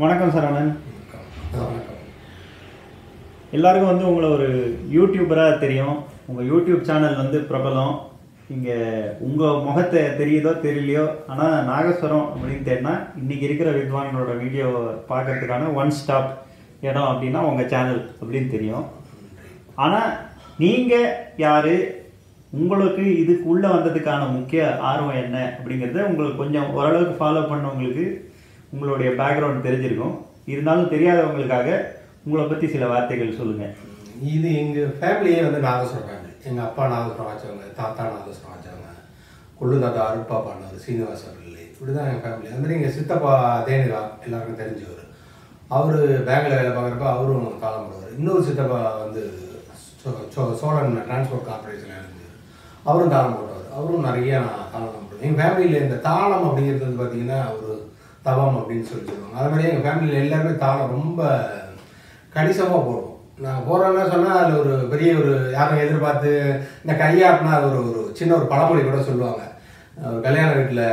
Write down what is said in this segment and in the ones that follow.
வணக்கம் சரவணன் வணக்கம் எல்லாருக்கும் வந்து உங்களை ஒரு யூடியூபராக தெரியும் உங்கள் யூடியூப் சேனல் வந்து பிரபலம் இங்கே உங்கள் முகத்தை தெரியுதோ தெரியலையோ ஆனால் நாகஸ்வரம் அப்படின்னு தேடினா இன்றைக்கி இருக்கிற வித்வான்களோட வீடியோ பார்க்கறதுக்கான ஒன் ஸ்டாப் இடம் அப்படின்னா உங்கள் சேனல் அப்படின்னு தெரியும் ஆனால் நீங்கள் யார் உங்களுக்கு இதுக்கு உள்ளே வந்ததுக்கான முக்கிய ஆர்வம் என்ன அப்படிங்கிறத உங்களுக்கு கொஞ்சம் ஓரளவுக்கு ஃபாலோ பண்ணவங்களுக்கு உங்களுடைய பேக்ரவுண்ட் தெரிஞ்சிருக்கும் இருந்தாலும் தெரியாதவங்களுக்காக உங்களை பற்றி சில வார்த்தைகள் சொல்லுங்கள் இது எங்கள் ஃபேமிலியே வந்து நாகஸ்வரம் ஃபேமிலி எங்கள் அப்பா நாகஸ்வரம் வாச்சவங்க தாத்தா நாகஸ்வரம் வாச்சவங்க கொள்ளு தாத்தா அருப்பா பண்ணவர் சீனிவாச பிள்ளை இப்படி தான் எங்கள் ஃபேமிலி அது மாதிரி எங்கள் சித்தப்பா தேனிகா எல்லாருக்கும் தெரிஞ்சவர் அவர் பேங்கில் வேலை பார்க்குறப்ப அவரும் தாளம் போடுவார் இன்னொரு சித்தப்பா வந்து சோ- சோ- சோழன் டிரான்ஸ்போர்ட் கார்பரேஷனில் இருந்தார் அவரும் தாளம் போடுவார் அவரும் நிறைய தாளம் போடுவார் எங்கள் ஃபேமிலியில் இந்த தாளம் அப்படிங்கிறது வந்து பார்த்தீங்கன்னா ஒரு தவம் அப்படின்னு சொல்லி சொல்லுவாங்க அது மாதிரி எங்கள் ஃபேமிலியில் எல்லாருமே தாளம் ரொம்ப கணிசமாக போடுவோம் நான் போகிறேன்னா சொன்னால் அதில் ஒரு பெரிய ஒரு யாரும் எதிர்பார்த்து இந்த கையாட்டினா அது ஒரு ஒரு சின்ன ஒரு பழமொழி கூட சொல்லுவாங்க ஒரு கல்யாண வீட்டில்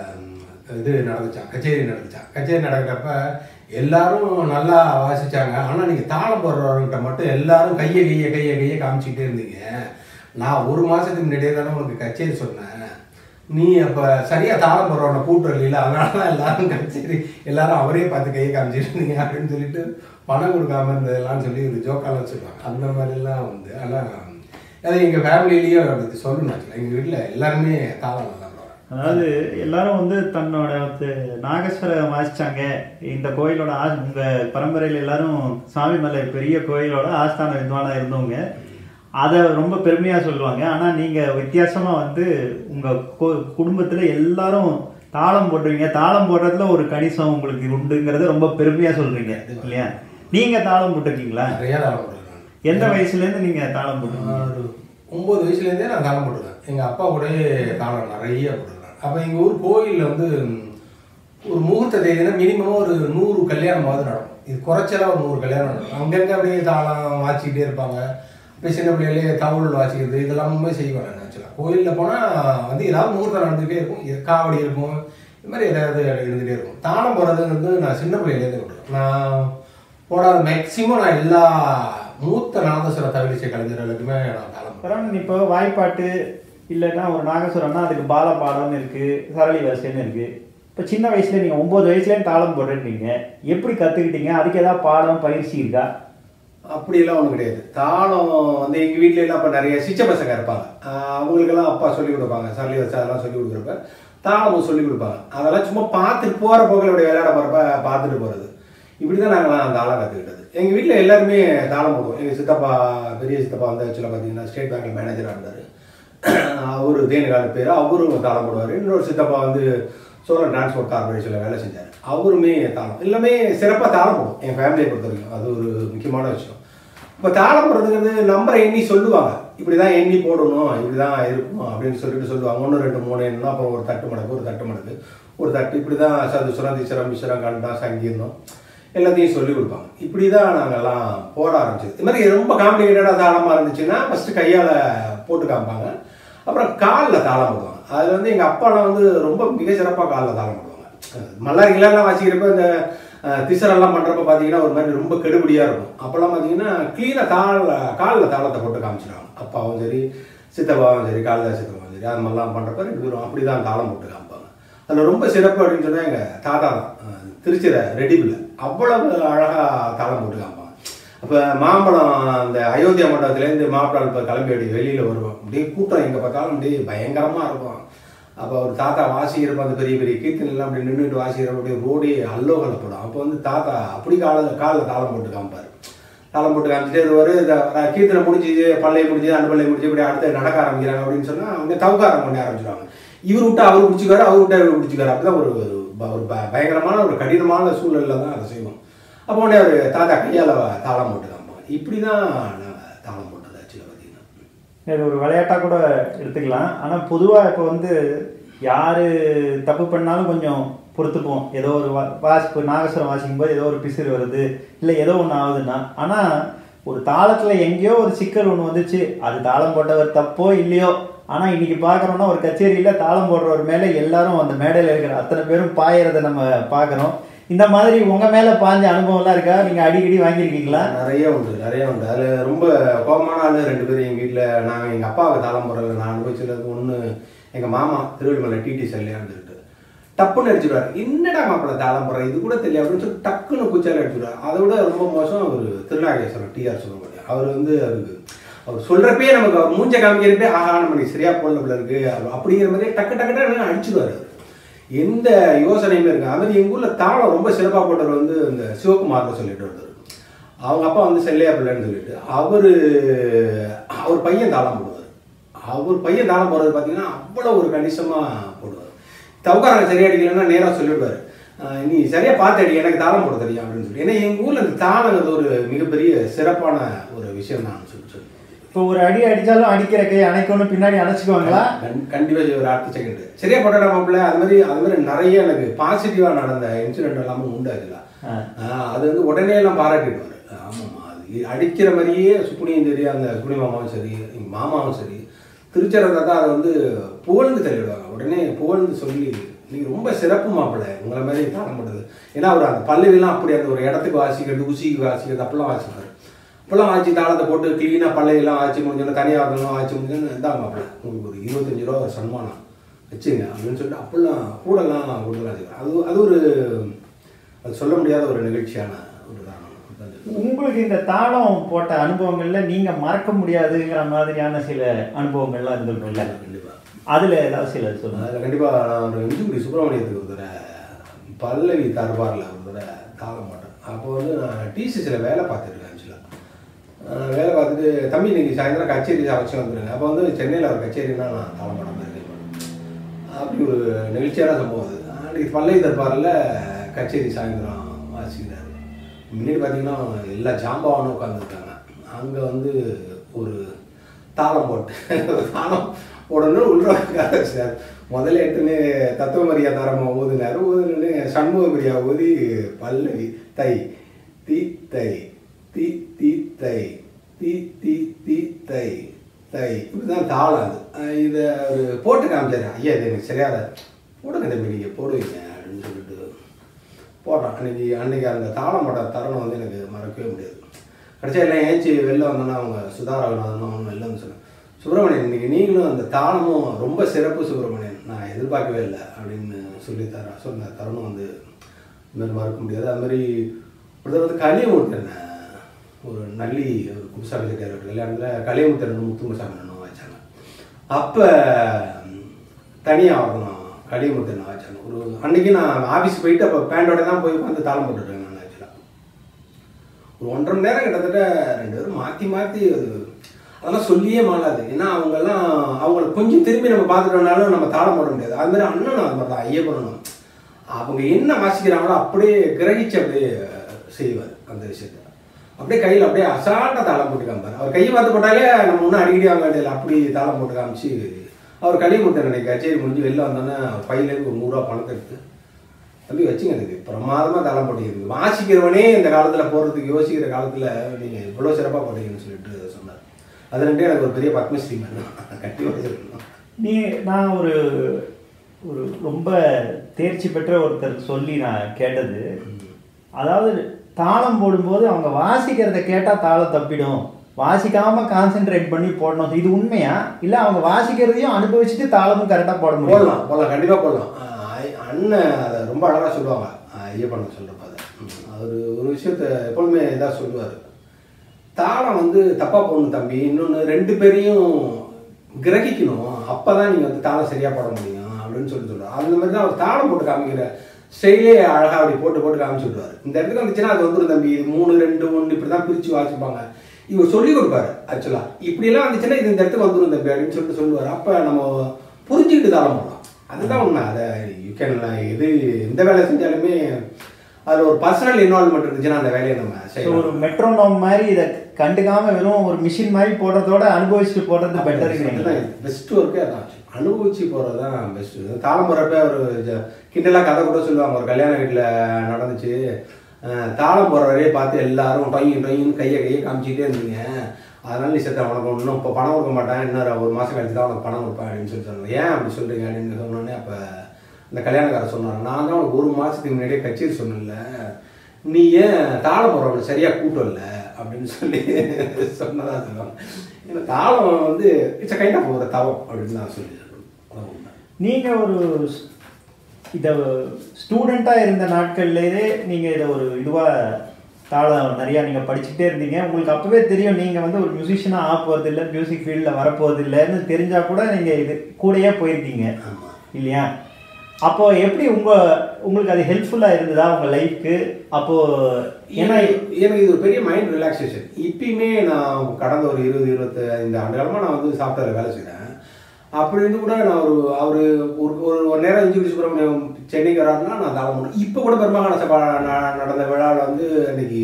இது நடந்துச்சான் கச்சேரி நடந்துச்சான் கச்சேரி நடக்கிறப்ப எல்லாரும் நல்லா வாசிச்சாங்க ஆனால் நீங்கள் தாளம் போடுறவர்கிட்ட மட்டும் எல்லாரும் கையை கையை கையை கையை காமிச்சிக்கிட்டே இருந்தீங்க நான் ஒரு மாதத்துக்கு முன்னாடியே தானே உனக்கு கச்சேரி சொன்னேன் நீ அப்போ சரியாக தாளம் போடுறவனை கூட்டு வரல அதனால தான் எல்லாரும் கச்சேரி எல்லாரும் அவரே பார்த்து கையை காமிச்சிட்டு இருந்தீங்க அப்படின்னு சொல்லிட்டு பணம் கொடுக்காம இருந்ததெல்லாம் சொல்லி ஒரு ஜோக்காலாம் சொல்லுவாங்க அந்த மாதிரிலாம் வந்து ஆனால் அது எங்கள் ஃபேமிலிலேயும் அப்படி சொல்லணும் எங்கள் வீட்டில் எல்லாருமே தாளம் நல்லா போடுறாங்க அதாவது எல்லாரும் வந்து தன்னோட வந்து நாகஸ்வரம் வாசிச்சாங்க இந்த கோயிலோட ஆ உங்கள் பரம்பரையில் எல்லாரும் சாமிமலை பெரிய கோயிலோட ஆஸ்தான வித்வானா இருந்தவங்க அதை ரொம்ப பெருமையாக சொல்லுவாங்க ஆனால் நீங்கள் வித்தியாசமாக வந்து உங்கள் குடும்பத்தில் எல்லாரும் தாளம் போடுறீங்க தாளம் போடுறதுல ஒரு கணிசம் உங்களுக்கு உண்டுங்கிறத ரொம்ப பெருமையாக சொல்கிறீங்க இல்லையா நீங்கள் தாளம் போட்டிருக்கீங்களா நிறையா தாளம் போட்டுருக்காங்க எந்த வயசுலேருந்து நீங்கள் தாளம் போட்டுருக்கீங்க ஒரு ஒம்பது வயசுலேருந்தே நான் தாளம் போட்டுருக்கேன் எங்கள் அப்பா கூடயே தாளம் நிறைய போட்டுருக்கேன் அப்போ எங்கள் ஊர் கோயிலில் வந்து ம், ஒரு முகூர்த்த தேதினா மினிமம் ஒரு நூறு கல்யாணமாவது நடக்கும் இது குறைச்சலா ஒரு நூறு கல்யாணம் நடக்கும் அங்கங்கே அப்படியே தாளம் வாசிக்கிட்டே இருப்பாங்க இப்போ சின்ன பிள்ளைகளே தவுள் வாசிக்கிறது இதெல்லாமே செய்வாங்க நான் ஆக்சுவலாக கோயிலில் போனால் வந்து ஏதாவது முகூர்த்தம் நடந்துகிட்டே இருக்கும் இது காவடி இருக்கும் இது மாதிரி ஏதாவது இருந்துகிட்டே இருக்கும் தாளம் போடுறதுங்கிறது நான் சின்ன பிள்ளையிலேருந்து விட்டுருக்கேன் நான் போடாத மேக்சிமம் நான் எல்லா மூத்த நாதஸ்வர தவிலிசை கலைஞர்களுக்குமே நான் தாளம் அப்புறம் இப்போ வாய்ப்பாட்டு இல்லைன்னா ஒரு நாகசுரம்னா அதுக்கு பாலபாடம்னு இருக்கு சரளி வரிசைன்னு இருக்கு இப்போ சின்ன வயசுல நீங்க ஒன்பது வயசுலேயும் தாளம் போடுறீங்க எப்படி கத்துக்கிட்டீங்க அதுக்கு ஏதாவது பாடம் பயிற்சி இருக்கா அப்படியெல்லாம் ஒன்றும் கிடையாது தாளம் வந்து எங்கள் வீட்டில எல்லாம் அப்போ நிறைய சிச்ச பசங்க இருப்பாங்க ஆஹ் அவங்களுக்கெல்லாம் அப்பா சொல்லி கொடுப்பாங்க சரளி வச்சு அதெல்லாம் சொல்லி கொடுக்குறப்ப தாளமும் சொல்லி கொடுப்பாங்க அதெல்லாம் சும்மா பார்த்துட்டு போகிற போக்கில் இப்படி விளையாட போகிறப்ப பார்த்துட்டு போகிறது இப்படி தான் நாங்களாம் தாளம் கற்றுக்கிட்டது எங்கள் வீட்டில் எல்லாருமே தாளம் போடுவோம் எங்கள் சித்தப்பா பெரிய சித்தப்பா வந்து ஆக்சுவலாக பார்த்தீங்கன்னா ஸ்டேட் பேங்க்கில் மேனேஜராக இருந்தார் அவரு தேனுகால பேர் அவரும் தாளம் போடுவார் இன்னொரு சித்தப்பா வந்து சோழன் டிரான்ஸ்போர்ட் கார்பரேஷனில் வேலை செஞ்சார் அவருமே தாளம் எல்லாமே சிறப்பாக தாளம் போடும் என் ஃபேமிலியை பொறுத்த வரைக்கும் அது ஒரு முக்கியமான விஷயம் இப்போ தாளம் போடுறதுங்கிறது நம்பரை எண்ணி சொல்லுவாங்க இப்படி தான் எண்ணி போடணும் இப்படி தான் இருக்கும் அப்படின்னு சொல்லிட்டு சொல்லுவாங்க ஒன்று ரெண்டு மூணு எண்ணணும் அப்புறம் ஒரு தட்டு மடக்கு ஒரு தட்டு மடக்கு ஒரு தட்டு இப்படி தான் சது சுரந்தீஸ்வரம் மிஸ்வரம் கண்டா சங்கீர்ணம் எல்லாத்தையும் சொல்லி கொடுப்பாங்க இப்படி தான் நாங்கள்லாம் போட ஆரம்பிச்சது இது மாதிரி ரொம்ப காம்ப்ளிகேட்டடாக தாளமாக இருந்துச்சுன்னா ஃபஸ்ட்டு கையால் போட்டு காமிப்பாங்க அப்புறம் காலில் தாளம் போடுவாங்க அதில் வந்து எங்கள் அப்பாலாம் வந்து ரொம்ப மிக சிறப்பாக காலில் தாளம் போடுவாங்க மல்லாரிகளாம் வாசிக்கிறப்ப இந்த அஹ், திசரெல்லாம் பண்ணுறப்ப பார்த்தீங்கன்னா ஒரு மாதிரி ரொம்ப கெடுபடியாக இருக்கும் அப்போல்லாம் பார்த்தீங்கன்னா க்ளீனாக காலில் காலில் தாளத்தை போட்டு காமிச்சிடுவாங்க அப்பாவும் சரி சித்தப்பாவும் சரி காளிதாஸ் சித்தப்பாவும் சரி அது மாதிரிலாம் பண்ணுறப்ப ரெண்டு பேரும் அப்படி தான் தாளம் போட்டு காமிப்பாங்க அதில் ரொம்ப சிறப்பு அப்படின்னு சொன்னால் எங்கள் தாத்தா தான் அஹ், திருச்சியில் ரெடிபில் அவ்வளவு அழகாக தாளம் போட்டு காமிப்பாங்க அப்போ மாம்பழம் அந்த அயோத்தியா மண்டபத்துலேருந்து மாப்பிள்ளை இப்போ கிளம்பி அப்படி வெளியில் வருவோம் அப்படியே கூட்டம் எங்கே பார்த்தாலும் அப்படியே பயங்கரமாக இருக்கும் அப்போ ஒரு தாத்தா வாசிக்கிறப்ப அந்த பெரிய பெரிய கீர்த்தனைலாம் அப்படி நின்றுட்டு வாசிக்கிறப்ப அப்படியே ரோடே அல்லோகலை போடும் அப்போ வந்து தாத்தா அப்படி காலில் காலில் தாளம் போட்டு காமிப்பார் தாளம் போட்டு காமிச்சிட்டே வருவார் இந்த அஹ், கீர்த்தனை முடிஞ்சு பள்ளையை முடிஞ்சு அந்த பள்ளையை முடிஞ்சு இப்படி அடுத்து நடக்க ஆரம்பிக்கிறாங்க அப்படின்னு சொன்னால் அவங்க தவுக்காரம் பண்ண ஆரம்பிச்சிடுவாங்க இவர் விட்டா அவர் பிடிச்சிக்காரு அவர் விட்டா இவர் பிடிச்சிக்காரு அப்படிதான் ஒரு ஒரு ப- ஒரு ப- பயங்கரமான ஒரு கடினமான சூழலில் தான் அதை செய்வோம் அப்போ உடனே அவர் தாத்தா கையால் தாளம் போட்டு காமிப்பாங்க இப்படி தான் நான் தாளம் போட்டது ஆக்சுவலாக பார்த்தீங்கன்னா இது ஒரு விளையாட்டாக கூட எடுத்துக்கலாம் ஆனால் பொதுவாக இப்போ வந்து யார் தப்பு பண்ணாலும் கொஞ்சம் பொறுத்துப்போம் ஏதோ ஒரு வா வாசிப்பு நாகஸ்வரம் வாசிக்கும் போது ஏதோ ஒரு பிசிறு வருது இல்லை ஏதோ ஒன்று ஆகுதுன்னா ஆனால் ஒரு தாளத்தில் எங்கேயோ ஒரு சிக்கல் ஒன்று வந்துச்சு அது தாளம் போட்டவர் தப்போ இல்லையோ ஆனால் இன்னைக்கு பார்க்குறோன்னா ஒரு கச்சேரியில் தாளம் போடுறவர் மேலே எல்லாரும் அந்த மேடையில் இருக்கிற அத்தனை பேரும் பாயறதை நம்ம பார்க்குறோம் இந்த மாதிரி உங்க மேல பாஞ்ச அனுபவம்லாம் இருக்கா நீங்க அடிக்கடி வாங்கியிருக்கீங்களா நிறைய உண்டு நிறைய உண்டு அதில் ரொம்ப கோபமான ஆளு ரெண்டு பேரும் எங்கள் வீட்டில் நாங்கள் எங்கள் அப்பாவுக்கு தாளம் போடுறது நான் அனுபவிச்சது ஒன்று எங்கள் மாமா திருவள்ளுமலை டிடி செல்லையா இருந்துருக்கு டப்புன்னு அடிச்சுடுவார் என்னடா மாப்பிள்ள தாளம் போடுற இது கூட தெரியும் அப்படின்னு சொல்லி டக்குன்னு குச்சால அடிச்சுடுவார் அதை விட ரொம்ப மோசம் ஒரு திருநாகேஸ்வரர் டிஆர் சொல்லுவாங்க அவர் வந்து அவருக்கு அவர் சொல்றப்பே நமக்கு அவர் மூஞ்ச காமிக்கிறப்பே ஆஹா நம்ம நீ சரியா போடல போல இருக்கு அப்படிங்கிற மாதிரி டக்கு டக்கு டக்குன்னு அடிச்சுடுவார் அவர் எந்த யோசனையுமே இருக்கு அது மாதிரி எங்கள் ஊரில் தாளம் ரொம்ப சிறப்பாக போட்டவர் வந்து இந்த சிவகுமார்னு சொல்லிட்டு வந்தார் அவங்க அப்பா வந்து செல்லையா பிள்ளைன்னு சொல்லிட்டு அவர் அவர் பையன் தாளம் போடுவார் அவர் பையன் தாளம் போடுறது பார்த்தீங்கன்னா அவ்வளோ ஒரு கணிசமாக போடுவார் தவக்காரங்க சரியா அடிக்கலைன்னா நேராக சொல்லிவிடுவார் "ஆஹ் நீ சரியா பார்த்து அடி எனக்கு தாளம் போட தெரியும் அப்படின்னு சொல்லி ஏன்னா எங்கள் ஊரில் இந்த தாளங்கிறது ஒரு மிகப்பெரிய சிறப்பான ஒரு விஷயம் தான் சொல்லி சொல்லி இப்போ ஒரு அடி அடிச்சாலும் அடிக்கிற கை அணைக்கணும் பின்னாடி அணைச்சுக்குவாங்களா கண்- கண்டிப்பா செய்ய ஒரு அடுத்த செகண்ட் சரியா போட்டா மாப்பிள்ள அது மாதிரி அது மாதிரி நிறைய எனக்கு பாசிட்டிவா நடந்த இன்சிடென்ட் எல்லாமே உண்டு அதுல ஆ. ஆஹ் அது வந்து உடனே எல்லாம் பாராட்டிடுவாரு ஆமாம்மா அது அடிக்கிற மாதிரியே சுப்புனியும் சரி அந்த சுப்புனி மாமாவும் சரி எங்க மாமாவும் சரி திருச்சரத்தை தான் அதை வந்து புகழ்ந்து தள்ளிடுவாங்க உடனே புகழ்ந்து சொல்லி நீங்க ரொம்ப சிறப்பு மாப்பிள்ளை உங்களை மாதிரி காண மாட்டது ஏன்னா அவர் அந்த பல்லுவெல்லாம் அப்படி அந்த ஒரு இடத்துக்கு வாசிக்கிறது ஊசிக்கு வாசிக்கிறது அப்பெல்லாம் வாசிப்பாரு அப்பெல்லாம் ஆச்சு தாளத்தை போட்டு க்ளீனாக பல்லையெல்லாம் ஆச்சு முடிஞ்சோன்னு தனியாக வரணும் ஆச்சு முடிஞ்சோன்னு இந்தாங்க மாப்பிள்ள உங்களுக்கு ஒரு இருபத்தஞ்சு ரூபா ஒரு சன்மானம் வச்சுங்க அப்படின்னு சொல்லிட்டு அப்பெல்லாம் கூடலாம் கொடுக்கலாம் செய்வார். அது அது ஒரு அது சொல்ல முடியாத ஒரு நிகழ்ச்சியான ஒரு தானம் அதான் இது. உங்களுக்கு இந்த தாளம் போட்ட அனுபவங்கள்ல நீங்க மறக்க முடியாதுங்கிற மாதிரியான சில அனுபவங்கள்லாம் இருந்திருக்கும்ல கண்டிப்பா அதுல ஏதாவது சில சொல்லுங்க அதில் கண்டிப்பாக நான் ஒரு இஞ்சிக்குடி சுப்பிரமணியத்துக்கு ஒரு தடவை பல்லவி தர்பாரில் ஒரு தடவை தாளம் போட்டேன் அப்போ வந்து நான் டிசிசியில் வேலை பார்த்துருக்கேன் ஆக்சுவலாக வேலை பார்த்துட்டு தம்பி இன்னைக்கு சாயந்தரம் கச்சேரி அவசியம் வந்துருங்க அப்போ வந்து சென்னையில் ஒரு கச்சேரினா நான் தாளம் போட மாதிரி இருக்கேன் அப்படி ஒரு நிகழ்ச்சியான சம்பவம் அது அன்றைக்கி பல்லவி தர்பாரில் கச்சேரி சாயந்தரம் வாசிக்கிறாரு முன்னாடி பார்த்தீங்கன்னா எல்லா ஜாம்பவானும் உட்காந்துருக்காங்க அங்கே வந்து ஒரு தாளம் போட்டு தாளம் போடணும் உள்ள சார் முதல்ல எடுத்துன்னு தத்துவ மரியா தரமா ஓதுனாரு ஓதுனு சண்முக மரியா ஓதி பல்லவி தை தி தை தி தி தை தி தி தி தை தை இப்படிதான் தாளம் அது அஹ் இதை ஒரு போட்டு காமிச்சாரு ஐயா இது எனக்கு சரியாத போடுங்க தம்பி நீங்கள் போடுவீங்க அப்படின்னு சொல்லிட்டு போடுறான் அன்னைக்கு அன்னைக்கு அந்த தாளம் போட்ட தருணம் வந்து எனக்கு மறக்கவே முடியாது கடைசியா எல்லாம் ஏஞ்சி வெளில வந்தோன்னா அவங்க சுதாராகநாதனும் அவங்க வெளில வந்து சொன்னாங்க சுப்பிரமணியன் இன்னைக்கு நீங்களும் அந்த தாளமும் ரொம்ப சிறப்பு சுப்பிரமணியன் நான் எதிர்பார்க்கவே இல்லை அப்படின்னு சொல்லி தர சொன்ன தருணம் வந்து இந்த மாதிரி மறக்க முடியாது அது மாதிரி ஒரு தடவை வந்து களியமுத்தன் ஒரு நல்லி ஒரு குப்புசாமி செட்டியார் கல்யாணத்தில் களியமுத்தன் முத்துமுசாமி அண்ணனும் வச்சாங்க அப்போ தனியாக வரணும் களியமுத்தன் வச்சாங்க ஒரு அன்னைக்கு நான் ஆஃபீஸ் போயிட்டு அப்போ பேண்டோட தான் போய் உட்காந்து தாளம் போட்டுருக்கேன் நான் ஆக்சுவலாக ஒரு ஒன்றரை மணி நேரம் கிட்டத்தட்ட ரெண்டு பேரும் மாற்றி மாற்றி அது அதெல்லாம் சொல்லியே மாளாது ஏன்னா அவங்கெல்லாம் அவங்கள கொஞ்சம் திரும்பி நம்ம பார்த்துட்டோம்னாலும் நம்ம தாளம் போட முடியாது அது மாதிரி அண்ணனும் அது மாதிரி தான் ஐயப்பனும் அவங்க என்ன வாசிக்கிறாங்களோ அப்படியே கிரகிச்சு அப்படியே செய்வார் அந்த விஷயத்த அப்படியே கையில் அப்படியே அசால்ட்டாக தாளம் போட்டு காமிப்பார் அவர் கையை பார்த்து போட்டாலே நம்ம ஒன்றும் அடிக்கடி வாங்க வேண்டியதில்லை அப்படி தாளம் போட்டு காமிச்சு அவர் களி கொடுத்தார் நினைக்க கச்சேரி முடிஞ்சு வெளில வந்தோன்னே அவர் பையிலேருந்து ஒரு நூறுரூவா பணத்தை எடுத்து தம்பி வச்சுங்க எனக்கு பிரமாதமாக தாளம் போட்டிருக்கு வாசிக்கிறவனே இந்த காலத்தில் போடுறதுக்கு யோசிக்கிற காலத்தில் நீங்கள் இவ்வளோ சிறப்பாக போட்டீங்கன்னு சொல்லிட்டு சொன்னார் அது ரெண்டே எனக்கு ஒரு பெரிய பத்மஸ்ரீ மேடம் கட்டி வச்சிருக்கணும் நீ நான் ஒரு ஒரு ரொம்ப தேர்ச்சி பெற்ற ஒருத்தர் சொல்லி நான் கேட்டது அதாவது தாளம் போடும்போது அவங்க வாசிக்கிறத கேட்டால் தாளம் தப்பிடும் வாசிக்காம கான்சென்ட்ரேட் பண்ணி போடணும் இது உண்மையா இல்லை அவங்க வாசிக்கிறதையும் அனுபவிச்சுட்டு தாளமும் கரெக்டாக போட முடியும் போடலாம் போடலாம் கண்டிப்பாக போடலாம் ஆஹ் அண்ணன் அதை ரொம்ப அழகாக சொல்லுவாங்க ஆஹ் ஐயப்பன் சொல்கிறப்ப அதை அவர் ஒரு விஷயத்த எப்பொழுதுமே இதாக சொல்லுவார் தாளம் வந்து தப்பாக போடணும் தம்பி இன்னொன்று ரெண்டு பேரையும் கிரகிக்கணும் அப்போ தான் நீங்கள் வந்து தாளம் சரியாக போட முடியும் அப்படின்னு சொல்லி சொல்லுவார் அந்த மாதிரி தான் அவர் தாளம் போட்டு காமிக்கிற ஸ்டைலே அழகாக அப்படி போட்டு போட்டு காமிச்சு விடுவார் இந்த இடத்துக்கு வந்துச்சுன்னா அது வந்துடும் தம்பி இது மூணு ரெண்டு ஒன்று இப்படி தான் பிரித்து வாசிப்பாங்க இவர் சொல்லி கொடுப்பாரு ஆக்சுவலாக இப்படியெல்லாம் வந்துச்சுன்னா இது இந்த இடத்துக்கு வந்துடும் தம்பி அப்படின்னு சொல்லிட்டு சொல்லுவார் அப்போ நம்ம புரிஞ்சுக்கிட்டு தாளம் போடலாம் அதுதான் உண்மை அதை யூ கேன் எது எந்த வேலை செஞ்சாலுமே அதில் ஒரு பர்சனல் இன்வால்மெண்ட் இருந்துச்சுன்னா அந்த வேலையை நம்ம ஸோ செய்யலாம் ஒரு மெட்ரோனோம் மாதிரி இதை கண்டுக்காம வெறும் ஒரு மிஷின் மாதிரி போடுறதோட அனுபவிச்சுட்டு போடுறது பெட்டருங்கிறீங்களா பெஸ்ட் ஒர்க்கே அதான் அனுபவிச்சு போகிறது தான் பெஸ்ட்டு தாளம் போடுறப்ப ஒரு ஜ- கிண்டலாக கதை கூட சொல்லுவாங்க ஒரு கல்யாண வீட்டில் நடந்துச்சு அஹ், தாளம் போடுற வரையே பார்த்து எல்லாரும் டொயின் டொயின் கையை கையை காமிச்சிக்கிட்டே இருந்தீங்க அதனால நீ செத்த உனக்கு இன்னும் இப்போ பணம் கொடுக்க மாட்டேன் இன்னொரு ஒரு மாதம் கழிச்சு தான் உனக்கு பணம் கொடுப்பேன் அப்படின்னு சொல்லி சொன்னாங்க ஏன் அப்படி சொல்கிறீங்க அப்படின்னு சொன்னோடனே அப்போ இந்த கல்யாணக்காரர் சொன்னாங்க நான் தான் உனக்கு ஒரு மாதத்துக்கு முன்னாடியே கச்சேரி சொன்னேன்ல நீ ஏன் தாளம் போடுறவங்க சரியாக கூட்டம் இல்லை அப்படின்னு சொல்லி சொன்னதா சொல்லுவாங்க ஏன்னா தாளம் வந்து இட்ஸ் கைண்ட் ஆஃப் ஒரு தவம் அப்படின்னு நான் சொல்லி அதான் உண்மை. நீங்க ஒரு ஸ்- இத ஸ்டூடெண்டா இருந்த நாட்கள்லயே நீங்க இத ஒரு இதுவா தாளம் நிறைய நீங்க படிச்சுட்டே இருந்தீங்க உங்களுக்கு அப்பவே தெரியும் நீங்க வந்து ஒரு மியூசிஷியனா ஆக போறது இல்ல மியூசிக் ஃபீல்ட்ல வரப்போறது இல்லைன்னு தெரிஞ்சா கூட நீங்க இது கூடயே போயிருக்கீங்க ஆமா. இல்லையா அப்போ எப்படி உங்க உங்களுக்கு அது ஹெல்ப்ஃபுல்லா இருந்ததா உங்க லைஃப்க்கு அப்போ ஏன்னா எனக்கு எனக்கு இது ஒரு பெரிய மைண்ட் ரிலாக்ஸேஷன் இப்பயுமே நான் கடந்த ஒரு இருபது இருபத்தி ஐந்து ஆண்டு காலமாக நான் வந்து சாஃப்ட்வேர் வேலை செய்கிறேன் அப்படி இருந்து கூட நான் ஒரு அவர் ஒரு ஒரு ஒரு நேரம் இஞ்சி சுப்பிரமணியம் சென்னைக்கு வராருன்னா நான் தாளம் பண்ணுவேன் இப்போ கூட பெருமாகாண சபா ந- நடந்த விழாவில் வந்து அன்னைக்கு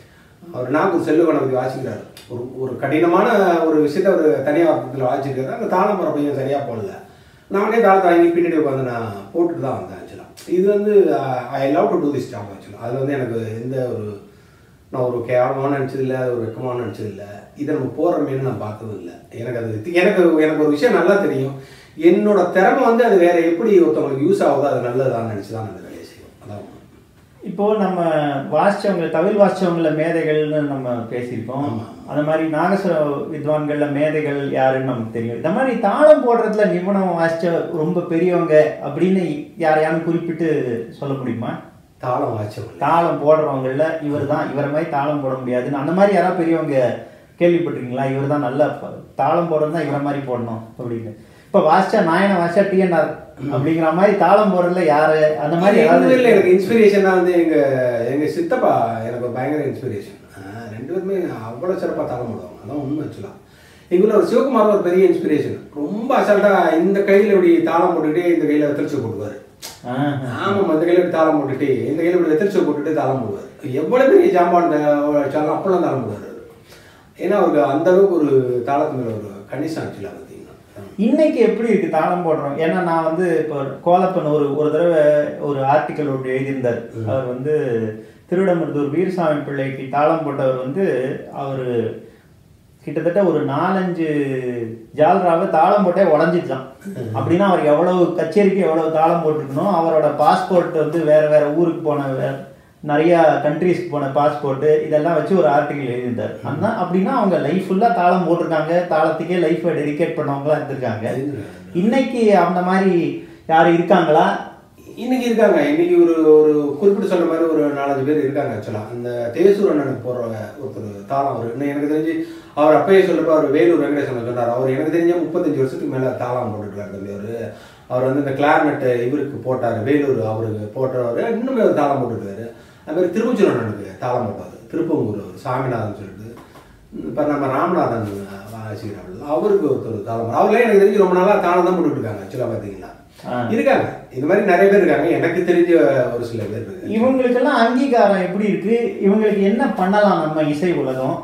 அவர் நாகூர் செல்வ கணபதி வாசிக்கிறார் ஒரு ஒரு கடினமான ஒரு விஷயத்த ஒரு தனியாக அர்த்தத்தில் வாசிக்கிறாரு அந்த தாளம் போகிற பையன் சரியாக போடல நானே தாளத்தை வாங்கி பின்னாடி உட்காந்து நான் போட்டுட்டு தான் வந்தேன் ஆக்சுவலாக இது வந்து I love to do this job ஆக்சுவலாக அது வந்து எனக்கு எந்த ஒரு நான் ஒரு கேவலமான நினச்சதில்லை ஒரு வெக்கமான நினச்சதில்லை இதை நம்ம போடுறமேனு நான் பார்த்ததும் இல்லை எனக்கு அது எனக்கு எனக்கு ஒரு விஷயம் நல்லா தெரியும் என்னோட திறமை வந்து அது வேற எப்படி ஒருத்தவங்களுக்கு யூஸ் ஆகுதோ அது நல்லதான்னு நினச்சி தான் நான் அந்த வேலையை செய்வோம் அதான் உண்மை. இப்போ நம்ம வாசிச்சவங்க தமிழ் வாசிச்சவங்கள மேதைகள்னு நம்ம பேசியிருக்கோம் ஆமா. அந்த மாதிரி நாகஸ்வர வித்வான்கள்ல மேதைகள் யாருன்னு நமக்கு தெரியும் இந்த மாதிரி தாளம் போடுறதுல நிபுணம் வாசிச்ச ரொம்ப பெரியவங்க அப்படின்னு யாரையாவது குறிப்பிட்டு சொல்ல முடியுமா தாளம் வாய்ச்சவங்க தாளம் போடுறவங்கள இவர் தான் இவரை மாதிரி தாளம் போட முடியாதுன்னு அந்த மாதிரி யாராவது பெரியவங்க கேள்விப்பட்டிருக்கீங்களா இவர் தான் நல்ல ப- தாளம் போடுறது தான் இவரை மாதிரி போடணும் அப்படின்னு இப்போ வாசிச்சா நாயனை வாசிச்சா டிஎன்ஆர் அப்படிங்கிற மாதிரி தாளம் போடுறதுல யாரு அந்த மாதிரி எங்க யாராவது ஊர்ல எனக்கு இன்ஸ்பிரேஷனாக வந்து எங்க எங்க சித்தப்பா எனக்கு ஒரு பயங்கர இன்ஸ்பிரேஷன் ரெண்டு பேருமே அவ்வளோ சிறப்பாக தாளம் போடுவாங்க அதான் உண்மை ஆக்சுவலாக எங்க ஊர்ல ஒரு சிவகுமார் ஒரு பெரிய இன்ஸ்பிரேஷன் ரொம்ப அசால்ட்டா இந்த கையில இப்படி தாளம் போட்டுக்கிட்டே இந்த கையில வெத்தரிச்சு போட்டுவாரு ஆஹ். ஆமாம் அந்த கையில இப்படி தாளம் போட்டுட்டு இந்த கையில இப்படி வெத்தரிச்சு போட்டுட்டு தாளம் போடுவார் எவ்வளவு பெரிய ஜாம்பான் வச்சாலும் அப்பெல்லாம் தாளம் போடுவார் அவரு. ஏன்னா அவருக்கு அந்த அளவுக்கு ஒரு தாளத்து மேல ஒரு கண்டிஷன் ஆக்சுவலாக பார்த்தீங்கன்னா இன்னைக்கு எப்படி இருக்கு தாளம் போடுறோம் ஏன்னா நான் வந்து இப்போ கோலப்பன் ஒரு ஒரு தடவை ஒரு ஆர்டிக்கல் ஒன்று எழுதியிருந்தார் அவர் வந்து திருவிடமருதூர் வீரசாமி பிள்ளைக்கு தாளம் போட்டவர் வந்து அவர் கிட்டத்தட்ட ஒரு நாலஞ்சு ஜால்ராவை தாளம் போட்டே உடஞ்சிச்சான் அப்படின்னா அவர் எவ்வளவு கச்சேரிக்கு எவ்வளவு தாளம் போட்டிருக்கணும் அவரோட பாஸ்போர்ட் வந்து வேற வேற ஊருக்கு போன வே- நிறைய கண்ட்ரீஸ்க்கு போன பாஸ்போர்ட் இதெல்லாம் வச்சு ஒரு ஆர்டிக்கல் எழுதியிருந்தார் அண்ணா அப்படின்னா அவங்க லைஃப் ஃபுல்லாக தாளம் போட்டிருக்காங்க தாளத்துக்கே லைஃப்பை டெடிகேட் பண்ணவங்களாம் இருந்திருக்காங்க இன்னைக்கு அந்த மாதிரி யாரும் இருக்காங்களா இன்னைக்கு இருக்காங்க இன்னைக்கு ஒரு ஒரு குறிப்பிட்டு சொல்ற மாதிரி ஒரு நாலஞ்சு பேர் இருக்காங்க ஆக்சுவலாக அந்த தேசூர் அண்ணனுக்கு போடுற ஒருத்தர் தாளம் அவர் இன்னும் எனக்கு தெரிஞ்சு அவர் அப்பயே சொல்றப்ப அவர் வேலூர் வெங்கடேசன் சொன்னார் அவர் எனக்கு தெரிஞ்ச முப்பத்தஞ்சு வருஷத்துக்கு மேல தாளம் போட்டுருக்காரு தம்பி அவர் அவர் வந்து இந்த கிளார்னெட் இவருக்கு போட்டார் வேலூர் அவருக்கு போட்டவர் இன்னுமே ஒரு தாளம் போட்டுருக்காரு அது மாதிரி திருவச்சூர் அண்ணனுக்கு தாளம் போட்டார் திருப்பங்கூர் அவர் சாமிநாதன் சொல்லிட்டு இப்போ நம்ம ராமநாதன் வாசிக்கிறார்கள் அவருக்கு ஒருத்தர் தாளம் அவர்களே எனக்கு தெரிஞ்சு ரொம்ப நாளா தாளம் தான் போட்டுட்டு இருக்காங்க ஆக்சுவலாக பார்த்தீங்கன்னா ஆ. இருக்காங்க இந்த மாதிரி நிறைய பேர் இருக்காங்க எனக்கு தெரிஞ்ச ஒரு சில பேர் இருக்காங்க இவங்களுக்கெல்லாம் அங்கீகாரம் எப்படி இருக்கு இவங்களுக்கு என்ன பண்ணலாம் நம்ம இசை உலகம்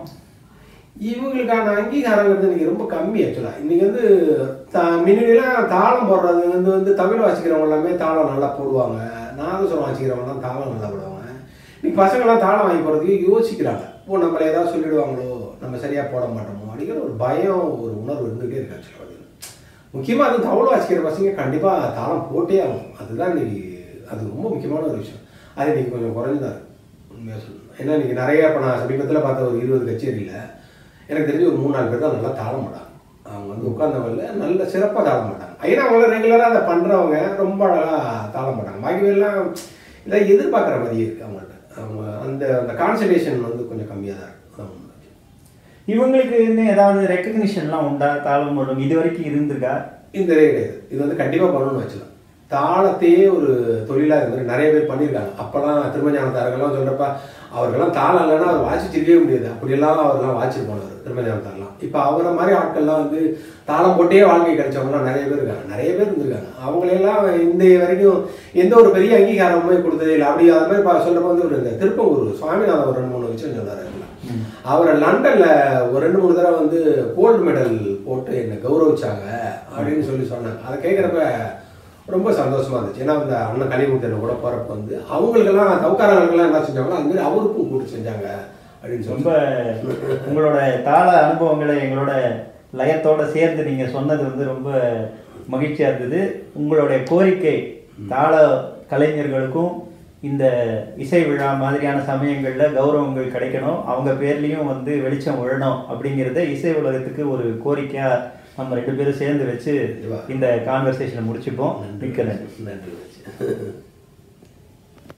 இவங்களுக்கான அங்கீகாரங்கிறது இன்னைக்கு ரொம்ப கம்மி ஆக்சுவலாக இன்னைக்கு வந்து த- முன்னாடிலாம் தாளம் போடுறது வந்து வந்து தமிழ் வாசிக்கிறவங்க எல்லாமே தாளம் நல்லா போடுவாங்க நாதஸ்வரம் வாசிக்கிறவங்கலாம் தாளம் நல்லா போடுவாங்க இன்னைக்கு பசங்களாம் தாளம் வாங்கி போடுறதுக்கு யோசிக்கிறாங்க ஓ நம்மளை ஏதாவது சொல்லிடுவாங்களோ நம்ம சரியா போட மாட்டோமோ அப்படிங்கிற ஒரு பயம் ஒரு உணர்வு இருந்துகிட்டே இருக்கு ஆக்சுவலாக முக்கியமாக அது தவளை வாசிக்கிற பசங்க கண்டிப்பாக தாளம் போட்டே ஆகும் அதுதான் இன்னைக்கு அது ரொம்ப முக்கியமான ஒரு விஷயம் அது இன்னைக்கு கொஞ்சம் குறைஞ்சுதான் இருக்கு உண்மையாக சொல்லணும் ஏன்னா இன்னைக்கு நிறைய இப்போ நான் சமீபத்தில் பார்த்த ஒரு இருபது கச்சேரியில் எனக்கு தெரிஞ்சு ஒரு மூணு நாலு பேர் தான் நல்லா தாள மாட்டாங்க அவங்க வந்து உட்கார்ந்தவங்கள நல்ல சிறப்பாக தாள மாட்டாங்க ஏன்னா அவங்க ரெகுலராக அதை பண்ணுறவங்க ரொம்ப அழகாக தாள மாட்டாங்க பாக்கி பேர்லாம் இதை எதிர்பார்க்குற மாதிரியே இருக்குது அவங்கள்ட்ட அவங்க அந்த அந்த கான்சன்ட்ரேஷன் வந்து கொஞ்சம் கம்மியாக தான் இருக்குது அதான் உண்மை. இவங்களுக்கு இன்னும் ஏதாவது ரெக்கக்னிஷன்லாம் உண்டா தாளம் போடுறவங்க இது வரைக்கும் இருந்திருக்கா இந்த கிடையாது இது வந்து கண்டிப்பாக பண்ணணும்னு வச்சுக்கலாம் தாளத்தையே ஒரு தொழிலாக இது மாதிரி நிறைய பேர் பண்ணியிருக்காங்க அப்போல்லாம் திருமஞானத்தார்கள்லாம் சொல்கிறப்ப அவர்கள்லாம் தாளம் இல்லைன்னா அவர் வாசிச்சிருக்கவே முடியாது அப்படியெல்லாம் அவர்லாம் வாசிச்சு போனவர் திருமஞானத்தாரெல்லாம் இப்போ அவரை மாதிரி ஆட்கள்லாம் வந்து தாளம் போட்டே வாழ்க்கை கிடைச்சவங்கலாம் நிறைய பேர் இருக்காங்க நிறைய பேர் இருந்திருக்காங்க அவங்களையெல்லாம் இந்த வரைக்கும் எந்த ஒரு பெரிய அங்கீகாரமுமே கொடுத்ததே இல்லை அப்படி அது மாதிரி பா- சொல்றப்ப வந்து ஒரு இந்த திருப்பங்கூர் சுவாமிநாதன் ஒரு ரெண்டு மூணு விஷயம் சொன்னார் அவரை லண்டன்ல ஒரு ரெண்டு மூணு தடவை வந்து கோல்டு மெடல் போட்டு என்னை கௌரவிச்சாங்க அப்படின்னு சொல்லி சொன்னாங்க அதை கேட்குறப்ப ரொம்ப சந்தோஷமா இருந்துச்சு ஏன்னா இந்த அண்ணன் கலிமுத்தன் கூட போறப்ப வந்து அவங்களுக்கெல்லாம் தவுக்காரங்களுக்கெல்லாம் என்ன செஞ்சாங்களோ அது மாதிரி அவருக்கும் கூட்டு செஞ்சாங்க அப்படின்னு சொல்லி ரொம்ப உங்களோட தாள அனுபவங்களை எங்களோட லயத்தோட சேர்ந்து நீங்க சொன்னது வந்து ரொம்ப மகிழ்ச்சியா இருந்தது உங்களுடைய கோரிக்கை தாள கலைஞர்களுக்கும் இந்த இசை விழா மாதிரியான சமயங்கள்ல கௌரவங்கள் கிடைக்கணும் அவங்க பேர்லயும் வந்து வெளிச்சம் விழணும் அப்படிங்கிறத இசை உலகத்துக்கு ஒரு கோரிக்கையா நம்ம ரெண்டு பேரும் சேர்ந்து வச்சு இந்த கான்வர்சேஷனை முடிச்சுப்போம் மிக்க நன்றி நன்றி